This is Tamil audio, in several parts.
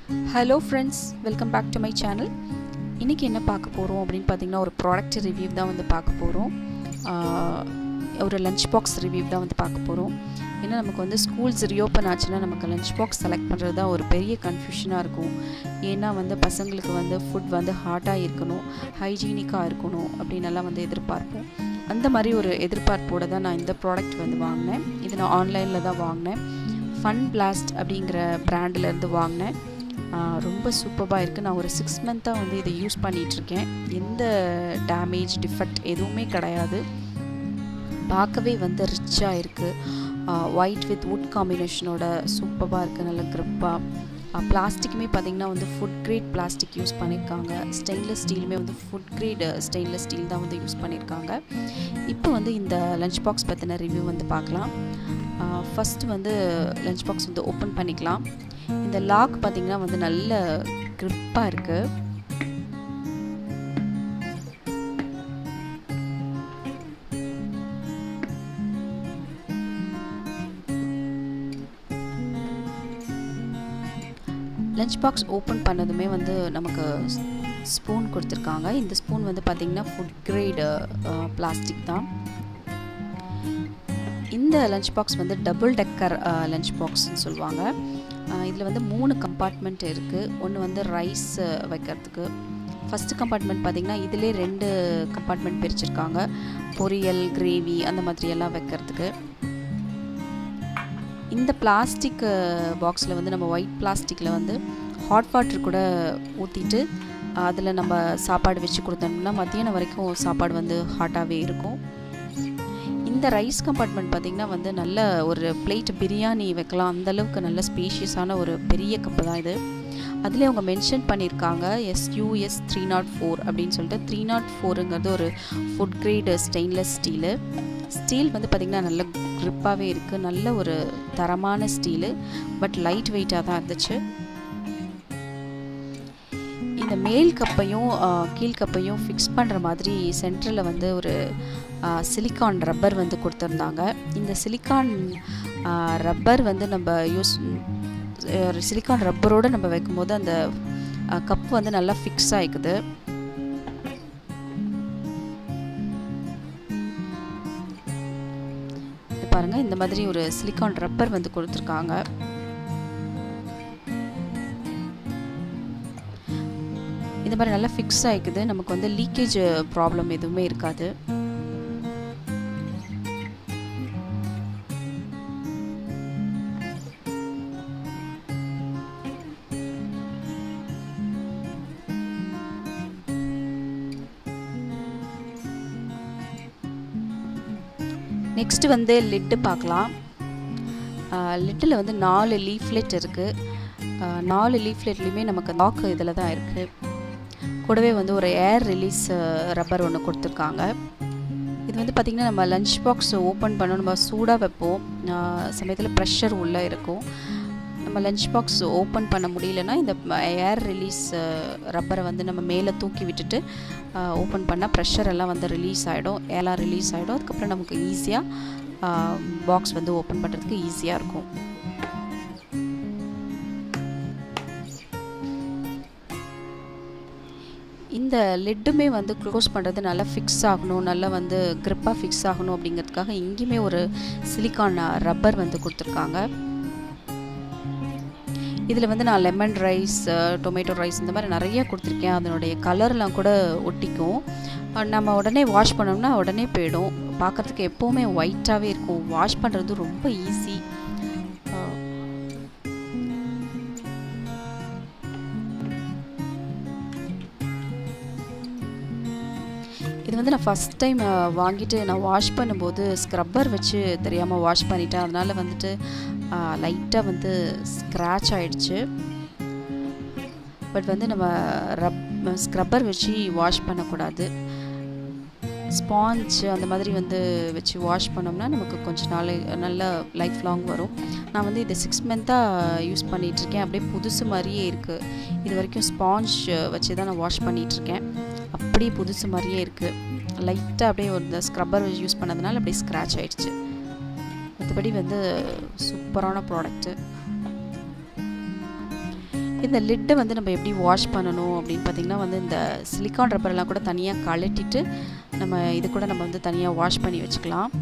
hello friends welcome back to my channel இன்றைக்கி என்ன பார்க்க போகிறோம் அப்படின்னு பார்த்தீங்கன்னா ஒரு ப்ராடக்ட் ரிவ்யூ தான் வந்து பார்க்க போகிறோம் ஒரு லஞ்ச் பாக்ஸ் ரிவ்யூ தான் வந்து பார்க்க போகிறோம் ஏன்னா நமக்கு வந்து ஸ்கூல்ஸ் ரீஓப்பன் ஆச்சுன்னா நமக்கு லஞ்ச் பாக்ஸ் செலக்ட் பண்ணுறது தான் ஒரு பெரிய கன்ஃபியூஷனாக இருக்கும் ஏன்னா வந்து பசங்களுக்கு வந்து ஃபுட் வந்து ஹாட்டாக இருக்கணும் ஹைஜீனிக்காக இருக்கணும் அப்படின்னு எல்லாம் வந்து எதிர்பார்ப்போம் அந்த மாதிரி ஒரு எதிர்பார்ப்போடு தான் நான் இந்த ப்ராடக்ட் வந்து வாங்கினேன் இது நான் ஆன்லைனில் தான் வாங்கினேன் ஃபன் பிளாஸ்ட் அப்படிங்கிற பிராண்டிலேருந்து வாங்கினேன் ரொம்ப சூப்பராக இருக்குது நான் ஒரு சிக்ஸ் மந்த்தாக வந்து இதை யூஸ் பண்ணிகிட்ருக்கேன் எந்த டேமேஜ் டிஃபெக்ட் எதுவுமே கிடையாது பார்க்கவே வந்து ரிச்சாக இருக்குது ஒயிட் வித் வுட் காம்பினேஷனோட சூப்பராக இருக்குது நல்ல க்ரிப்பாக பிளாஸ்டிக்குமே பார்த்திங்கன்னா வந்து ஃபுட் கிரேட் பிளாஸ்டிக் யூஸ் பண்ணியிருக்காங்க ஸ்டெயின்லெஸ் ஸ்டீலுமே வந்து ஃபுட் கிரேட் ஸ்டெயின்லெஸ் ஸ்டீல் தான் வந்து யூஸ் பண்ணியிருக்காங்க இப்போ வந்து இந்த லஞ்ச் பாக்ஸ் பற்றின ரிவ்யூ வந்து பார்க்கலாம் ஃபஸ்ட்டு வந்து லஞ்ச் பாக்ஸ் வந்து ஓப்பன் பண்ணிக்கலாம் இந்த லாக் பார்த்திங்கன்னா வந்து நல்ல க்ரிப்பாக இருக்குது லஞ்ச் பாக்ஸ் ஓப்பன் பண்ணதுமே வந்து நமக்கு ஸ்பூன் கொடுத்துருக்காங்க இந்த ஸ்பூன் வந்து பார்த்திங்கன்னா ஃபுட் கிரேடு பிளாஸ்டிக் தான் இந்த லஞ்ச் பாக்ஸ் வந்து டபுள் டெக்கர் லஞ்ச் பாக்ஸ்னு சொல்லுவாங்க இதில் வந்து மூணு கம்பார்ட்மெண்ட் இருக்குது ஒன்று வந்து ரைஸ் வைக்கிறதுக்கு ஃபஸ்ட்டு கம்பார்ட்மெண்ட் பார்த்திங்கன்னா இதிலே ரெண்டு கம்பார்ட்மெண்ட் பிரிச்சிருக்காங்க பொரியல் கிரேவி அந்த மாதிரி எல்லாம் வைக்கிறதுக்கு இந்த பிளாஸ்டிக் பாக்ஸில் வந்து நம்ம ஒயிட் பிளாஸ்டிக்கில் வந்து ஹாட் வாட்டர் கூட ஊற்றிட்டு அதில் நம்ம சாப்பாடு வச்சு கொடுத்தோம்னா மத்தியானம் வரைக்கும் சாப்பாடு வந்து ஹாட்டாகவே இருக்கும் இந்த ரைஸ் கம்பார்ட்மெண்ட் பார்த்திங்கன்னா வந்து நல்ல ஒரு பிளேட் பிரியாணி வைக்கலாம் அந்தளவுக்கு நல்ல ஸ்பேஷியஸான ஒரு பெரிய கப்பு தான் இது அதில் அவங்க மென்ஷன் பண்ணியிருக்காங்க எஸ்யூஎஸ் த்ரீ நாட் ஃபோர் அப்படின்னு சொல்லிட்டு த்ரீ நாட் ஃபோருங்கிறது ஒரு food grade stainless steel steel வந்து பார்த்திங்கன்னா நல்ல க்ரிப்பாகவே இருக்குது நல்ல ஒரு தரமான ஸ்டீலு பட் லைட் வெயிட்டாக தான் இருந்துச்சு இந்த மேல் கப்பையும் கீழ்கப்பையும் ஃபிக்ஸ் பண்ணுற மாதிரி சென்டரில் வந்து ஒரு சிலிக்கான் ரப்பர் வந்து கொடுத்துருந்தாங்க இந்த சிலிக்கான் ரப்பர் வந்து நம்ம யூஸ் சிலிக்கான் ரப்பரோடு நம்ம வைக்கும்போது அந்த கப் வந்து நல்லா ஃபிக்ஸ் ஆகிக்குது பாருங்கள் இந்த மாதிரி ஒரு சிலிக்கான் ரப்பர் வந்து கொடுத்துருக்காங்க இந்த மாதிரி நல்லா ஃபிக்ஸ் ஆகிக்குது நமக்கு வந்து லீக்கேஜ் ப்ராப்ளம் எதுவுமே இருக்காது நெக்ஸ்ட் வந்து லிட்டு பார்க்கலாம் லிட்டில் வந்து நாலு லீஃப்லெட் இருக்குது நாலு லீஃப்லெட்லேயுமே நமக்கு லாக் இதில் தான் இருக்குது கூடவே வந்து ஒரு ஏர் ரிலீஸ் ரப்பர் ஒன்று கொடுத்துருக்காங்க இது வந்து பார்த்திங்கன்னா நம்ம லஞ்ச் பாக்ஸ் ஓப்பன் பண்ணோம் நம்ம சூடாக வைப்போம் சமயத்தில் ப்ரெஷர் உள்ளே இருக்கும் நம்ம லஞ்ச் பாக்ஸ் ஓப்பன் பண்ண முடியலன்னா இந்த ஏர் ரிலீஸ் ரப்பரை வந்து நம்ம மேலே தூக்கி விட்டுட்டு ஓப்பன் பண்ணால் ப்ரெஷர் எல்லாம் வந்து ரிலீஸ் ஆகிடும் ஏலாம் ரிலீஸ் ஆகிடும் அதுக்கப்புறம் நமக்கு ஈஸியாக பாக்ஸ் வந்து ஓப்பன் பண்ணுறதுக்கு ஈஸியாக இருக்கும் இந்த லிட்டுமே வந்து க்ளோஸ் பண்ணுறது நல்லா ஃபிக்ஸ் ஆகணும் நல்லா வந்து க்ரிப்பாக ஃபிக்ஸ் ஆகணும் அப்படிங்கிறதுக்காக இங்கேயுமே ஒரு சிலிக்கான் ரப்பர் வந்து கொடுத்துருக்காங்க இதில் வந்து நான் லெமன் ரைஸ் டொமேட்டோ ரைஸ் இந்த மாதிரி நிறைய கொடுத்துருக்கேன் அதனுடைய கலர்லாம் கூட ஒட்டிக்கும் நம்ம உடனே வாஷ் பண்ணோம்னா உடனே போயிடும் பார்க்குறதுக்கு எப்போவுமே ஒயிட்டாகவே இருக்கும் வாஷ் பண்ணுறது ரொம்ப ஈஸி இது வந்து நான் ஃபஸ்ட் டைம் வாங்கிட்டு நான் வாஷ் பண்ணும்போது ஸ்க்ரப்பர் வச்சு தெரியாமல் வாஷ் பண்ணிட்டேன் அதனால் வந்துட்டு லைட்டாக வந்து ஸ்க்ராட்ச் ஆகிடுச்சு பட் வந்து நம்ம ரப் ஸ்க்ரப்பர் வச்சு வாஷ் பண்ணக்கூடாது ஸ்பாஞ்ச் அந்த மாதிரி வந்து வச்சு வாஷ் பண்ணோம்னா நமக்கு கொஞ்சம் நாள் நல்ல லைஃப் லாங் வரும் நான் வந்து இதை சிக்ஸ் மந்த்தாக யூஸ் பண்ணிகிட்ருக்கேன் அப்படியே புதுசு மாதிரியே இருக்குது இது வரைக்கும் ஸ்பாஞ்ச் வச்சு தான் நான் வாஷ் பண்ணிகிட்ருக்கேன் அப்படியே புதுசு மாதிரியே இருக்குது லைட்டாக அப்படியே ஒரு ஸ்க்ரப்பர் யூஸ் பண்ணதுனால அப்படியே ஸ்க்ராட்ச் ஆகிடுச்சு மற்றபடி வந்து சூப்பரான ப்ராடக்ட்டு இந்த லிட்டை வந்து நம்ம எப்படி வாஷ் பண்ணணும் அப்படின்னு பார்த்திங்கன்னா வந்து இந்த சிலிக்கான் ரப்பரெல்லாம் கூட தனியாக கழட்டிட்டு நம்ம இது கூட நம்ம வந்து தனியாக வாஷ் பண்ணி வச்சுக்கலாம்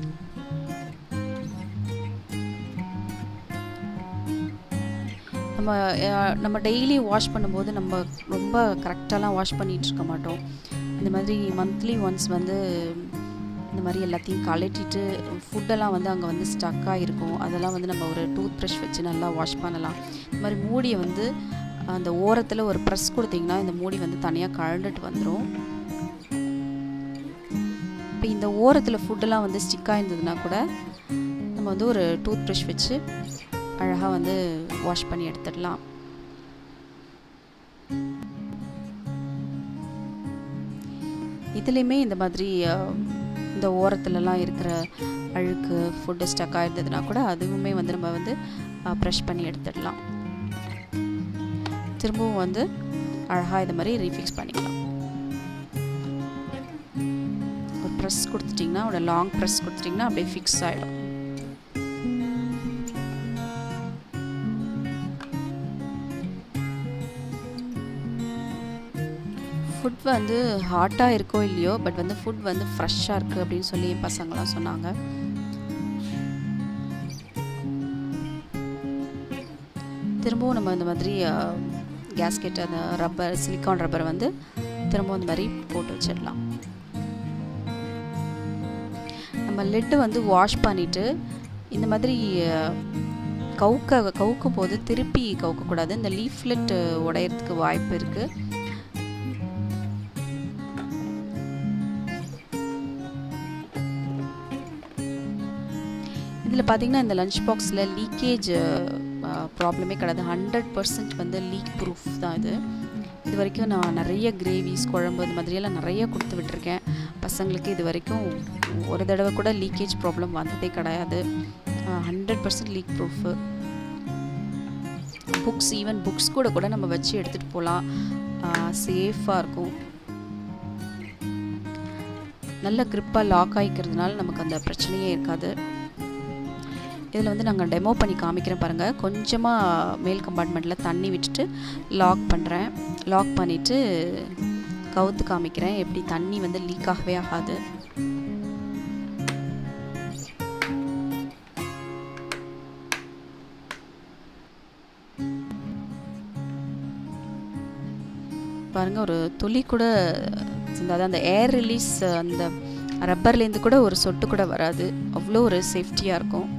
நம்ம நம்ம டெய்லி வாஷ் பண்ணும்போது நம்ம ரொம்ப கரெக்டாலாம் வாஷ் பண்ணிகிட்டு இருக்க மாட்டோம் இந்த மாதிரி மந்த்லி ஒன்ஸ் வந்து இந்த மாதிரி எல்லாத்தையும் கழட்டிட்டு ஃபுட்டெல்லாம் வந்து அங்கே வந்து ஸ்டக்காக இருக்கும் அதெல்லாம் வந்து நம்ம ஒரு டூத் ப்ரஷ் வச்சு நல்லா வாஷ் பண்ணலாம் இந்த மாதிரி மூடியை வந்து அந்த ஓரத்தில் ஒரு ப்ரெஸ் கொடுத்திங்கன்னா இந்த மூடி வந்து தனியாக கழண்டுட்டு வந்துடும் இப்போ இந்த ஓரத்தில் ஃபுட்டெல்லாம் வந்து ஸ்டிக்காக இருந்ததுன்னா கூட நம்ம வந்து ஒரு டூத் ப்ரஷ் வச்சு அழகாக வந்து வாஷ் பண்ணி எடுத்துடலாம் இதுலேயுமே இந்த மாதிரி இந்த ஓரத்துலலாம் இருக்கிற அழுக்கு ஃபுட்டு ஸ்டக்காக இருந்ததுன்னா கூட அதுவுமே வந்து நம்ம வந்து ப்ரெஷ் பண்ணி எடுத்துடலாம் திரும்பவும் வந்து அழகாக இது மாதிரி ரீஃபிக்ஸ் பண்ணிக்கலாம் ஒரு ப்ரெஸ் கொடுத்துட்டிங்கன்னா ஒரு லாங் ப்ரெஸ் கொடுத்துட்டிங்கன்னா அப்படியே ஃபிக்ஸ் ஆகிடும் ஃபுட் வந்து ஹாட்டாக இருக்கோ இல்லையோ பட் வந்து ஃபுட் வந்து ஃப்ரெஷ்ஷாக இருக்குது அப்படின்னு சொல்லி பசங்களாம் சொன்னாங்க திரும்பவும் நம்ம இந்த மாதிரி கேஸ்கெட் அந்த ரப்பர் சிலிக்கான் ரப்பர் வந்து திரும்பவும் இந்த மாதிரி போட்டு வச்சிடலாம் நம்ம லெட்டு வந்து வாஷ் பண்ணிவிட்டு இந்த மாதிரி கவுக்க கவுக்கும் போது திருப்பி கவுக்கக்கூடாது இந்த லீஃப்லெட் உடையிறதுக்கு வாய்ப்பு இருக்குது இதில் பார்த்தீங்கன்னா இந்த லஞ்ச் பாக்ஸில் லீக்கேஜ் ப்ராப்ளமே கிடையாது ஹண்ட்ரட் பர்சன்ட் வந்து லீக் ப்ரூஃப் தான் இது இது வரைக்கும் நான் நிறைய கிரேவிஸ் குழம்பு இந்த மாதிரியெல்லாம் நிறைய கொடுத்து விட்டுருக்கேன் பசங்களுக்கு இது வரைக்கும் ஒரு தடவை கூட லீக்கேஜ் ப்ராப்ளம் வந்ததே கிடையாது hundred percent leak proof books even books கூட கூட நம்ம வச்சு எடுத்துகிட்டு போகலாம் சேஃபாக இருக்கும் நல்ல க்ரிப்பாக லாக் ஆகிக்கிறதுனால நமக்கு அந்த பிரச்சனையே இருக்காது இதில் வந்து நாங்கள் டெமோ பண்ணி காமிக்கிறேன் பாருங்கள் கொஞ்சமாக மேல் கம்பார்ட்மெண்ட்டில் தண்ணி விட்டுட்டு லாக் பண்ணுறேன் லாக் பண்ணிவிட்டு கவுத்து காமிக்கிறேன் எப்படி தண்ணி வந்து லீக் ஆகவே ஆகாது பாருங்கள் ஒரு துளி கூட அதாவது அந்த ஏர் ரிலீஸ் அந்த ரப்பர்லேருந்து கூட ஒரு சொட்டு கூட வராது அவ்வளோ ஒரு சேஃப்டியாக இருக்கும்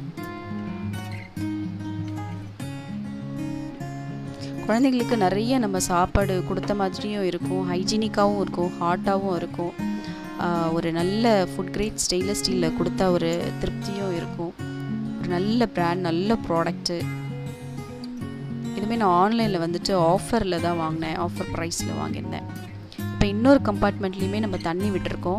குழந்தைங்களுக்கு நிறைய நம்ம சாப்பாடு கொடுத்த மாதிரியும் இருக்கும் ஹைஜீனிக்காகவும் இருக்கும் ஹாட்டாகவும் இருக்கும் ஒரு நல்ல ஃபுட் கிரேட் ஸ்டெயின்லெஸ் ஸ்டீலில் கொடுத்த ஒரு திருப்தியும் இருக்கும் ஒரு நல்ல ப்ராண்ட் நல்ல ப்ராடக்ட்டு இதுவுமே நான் ஆன்லைனில் வந்துட்டு ஆஃபரில் தான் வாங்கினேன் ஆஃபர் ப்ரைஸில் வாங்கியிருந்தேன் இப்போ இன்னொரு கம்பார்ட்மெண்ட்லேயுமே நம்ம தண்ணி விட்டுருக்கோம்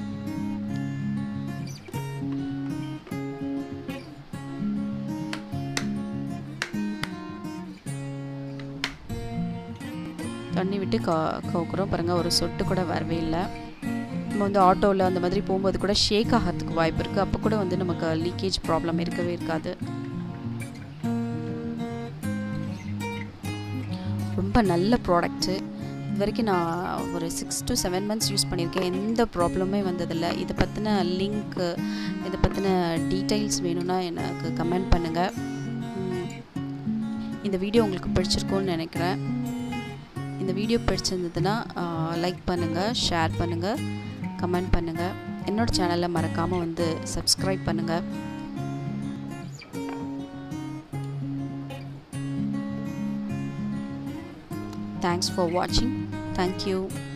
தண்ணி விட்டு கா கவுக்குறோம் பாருங்கள் ஒரு சொட்டு கூட வரவே இல்லை நம்ம வந்து ஆட்டோவில் அந்த மாதிரி போகும்போது கூட ஷேக் ஆகிறதுக்கு வாய்ப்பு இருக்குது அப்போ கூட வந்து நமக்கு லீக்கேஜ் ப்ராப்ளம் இருக்கவே இருக்காது ரொம்ப நல்ல ப்ராடக்ட்டு இது வரைக்கும் நான் ஒரு six to seven months use பண்ணியிருக்கேன் எந்த ப்ராப்ளமே வந்ததில்லை இதை பற்றின லிங்க்கு இதை பற்றின டீட்டெயில்ஸ் வேணும்னா எனக்கு கமெண்ட் பண்ணுங்கள் இந்த வீடியோ உங்களுக்கு பிடிச்சிருக்கும்னு நினைக்கிறேன் இந்த வீடியோ பிடிச்சிருந்ததுன்னா லைக் பண்ணுங்கள் ஷேர் பண்ணுங்கள் கமெண்ட் பண்ணுங்கள் என்னோடய சேனலை மறக்காமல் வந்து சப்ஸ்கிரைப் பண்ணுங்கள் தேங்க்ஸ் ஃபார் வாட்சிங் தேங்க்யூ